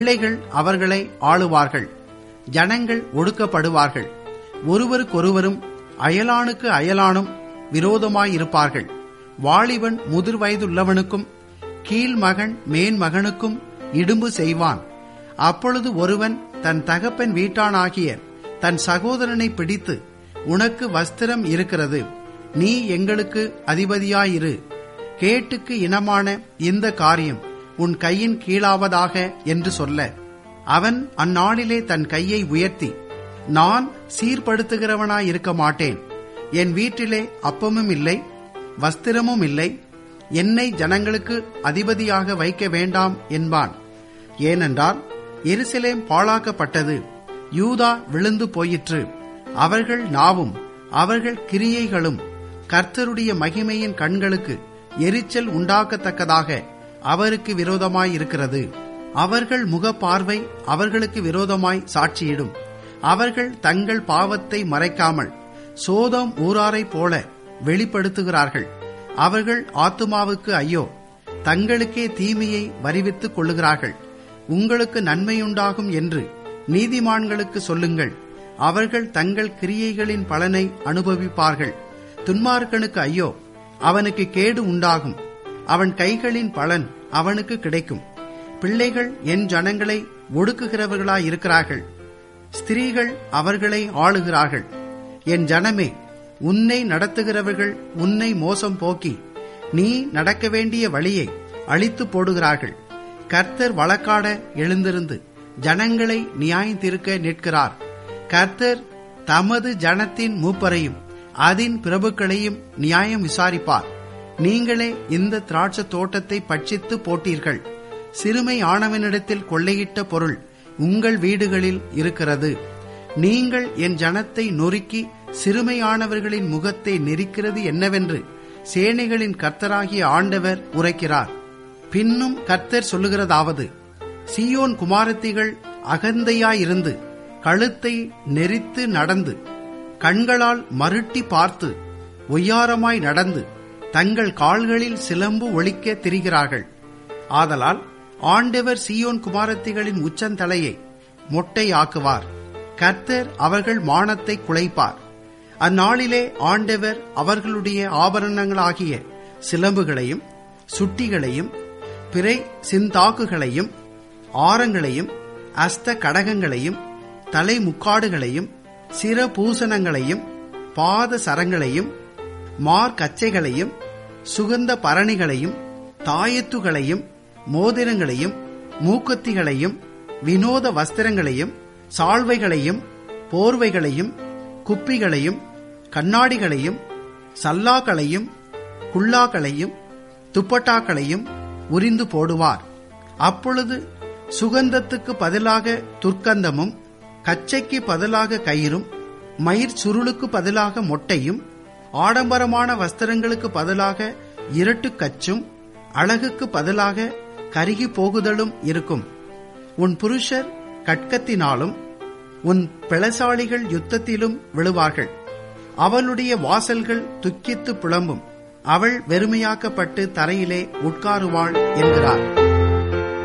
பிள்ளைகள் அவர்களை ஆளுவார்கள் ஜனங்கள் ஒடுக்கப்படுவார்கள் ஒருவருக்கொருவரும் அயலானுக்கு அயலானும் விரோதமாயிருப்பார்கள் வாலிபன் முதிர் வயதுள்ளவனுக்கும் கீழ்மகன் மேன்மகனுக்கும் இடும்பு செய்வான் அப்பொழுது ஒருவன் தன் தகப்பன் வீட்டானாகிய தன் சகோதரனை பிடித்து உனக்கு வஸ்திரம் இருக்கிறது நீ எங்களுக்கு அதிபதியாயிரு கேட்டுக்கு இனமான இந்த காரியம் உன் கையின் கீழாவதாக என்று சொல்ல அவன் அந்நாளிலே தன் கையை உயர்த்தி நான் சீர்படுத்துகிறவனாய் இருக்க மாட்டேன் என் வீட்டிலே அப்பமும் இல்லை வஸ்திரமும் இல்லை என்னை ஜனங்களுக்கு அதிபதியாக வைக்க வேண்டாம் என்பான் ஏனென்றால் எருசலேம் பாழாக்கப்பட்டது யூதா விழுந்து போயிற்று அவர்கள் நாவும் அவர்கள் கிரியைகளும் கர்த்தருடைய மகிமையின் கண்களுக்கு எரிச்சல் உண்டாக்கத்தக்கதாக அவருக்கு விரோதமாயிருக்கிறது அவர்கள் முகப்பார்வை அவர்களுக்கு விரோதமாய் சாட்சியிடும் அவர்கள் தங்கள் பாவத்தை மறைக்காமல் சோதம் ஊராரைப் போல வெளிப்படுத்துகிறார்கள் அவர்கள் ஆத்துமாவுக்கு ஐயோ தங்களுக்கே தீமையை வரிவித்துக் கொள்ளுகிறார்கள் உங்களுக்கு நன்மையுண்டாகும் என்று நீதிமான்களுக்கு சொல்லுங்கள் அவர்கள் தங்கள் கிரியைகளின் பலனை அனுபவிப்பார்கள் துன்மார்க்கனுக்கு ஐயோ அவனுக்கு கேடு உண்டாகும் அவன் கைகளின் பலன் அவனுக்கு கிடைக்கும் பிள்ளைகள் என் ஜனங்களை ஒடுக்குகிறவர்களாயிருக்கிறார்கள் ஸ்திரீகள் அவர்களை ஆளுகிறார்கள் என் ஜனமே உன்னை நடத்துகிறவர்கள் உன்னை மோசம் போக்கி நீ நடக்க வேண்டிய வழியை அழித்து போடுகிறார்கள் கர்த்தர் வழக்காட எழுந்திருந்து ஜனங்களை நியாயந்திருக்க நிற்கிறார் கர்த்தர் தமது ஜனத்தின் மூப்பரையும் அதன் பிரபுக்களையும் நியாயம் விசாரிப்பார் நீங்களே இந்த திராட்சை தோட்டத்தை பட்சித்து போட்டீர்கள் சிறுமை ஆனவனிடத்தில் கொள்ளையிட்ட பொருள் உங்கள் வீடுகளில் இருக்கிறது நீங்கள் என் ஜனத்தை நொறுக்கி சிறுமையானவர்களின் முகத்தை நெரிக்கிறது என்னவென்று சேனைகளின் கர்த்தராகிய ஆண்டவர் உரைக்கிறார் பின்னும் கர்த்தர் சொல்லுகிறதாவது சியோன் குமாரத்திகள் அகந்தையாயிருந்து கழுத்தை நெரித்து நடந்து கண்களால் மருட்டி பார்த்து ஒய்யாரமாய் நடந்து தங்கள் கால்களில் சிலம்பு ஒழிக்க திரிகிறார்கள் ஆதலால் ஆண்டவர் சியோன் குமாரத்திகளின் உச்சந்தலையை மொட்டையாக்குவார் கர்த்தர் அவர்கள் மானத்தை குலைப்பார் அந்நாளிலே ஆண்டவர் அவர்களுடைய ஆபரணங்களாகிய சிலம்புகளையும் சுட்டிகளையும் பிறை சிந்தாக்குகளையும் ஆரங்களையும் அஸ்த கடகங்களையும் தலைமுக்காடுகளையும் சிரபூசணங்களையும் பாத சரங்களையும் மார்க்கச்சைகளையும் சுகந்த பரணிகளையும் தாயத்துகளையும் மோதிரங்களையும் மூக்கத்திகளையும் வினோத வஸ்திரங்களையும் சால்வைகளையும் போர்வைகளையும் குப்பிகளையும் கண்ணாடிகளையும் சல்லாக்களையும் குல்லாக்களையும் துப்பட்டாக்களையும் உரிந்து போடுவார் அப்பொழுது சுகந்தத்துக்கு பதிலாக துர்க்கந்தமும் கச்சைக்கு பதிலாக கயிறும் மயிர் சுருளுக்கு பதிலாக மொட்டையும் ஆடம்பரமான வஸ்திரங்களுக்கு பதிலாக இரட்டு கச்சும் அழகுக்கு பதிலாக கருகி போகுதலும் இருக்கும் உன் புருஷர் கட்கத்தினாலும் உன் பிளசாலிகள் யுத்தத்திலும் விழுவார்கள் அவளுடைய வாசல்கள் துக்கித்து புலம்பும் அவள் வெறுமையாக்கப்பட்டு தரையிலே உட்காருவாள் என்கிறார்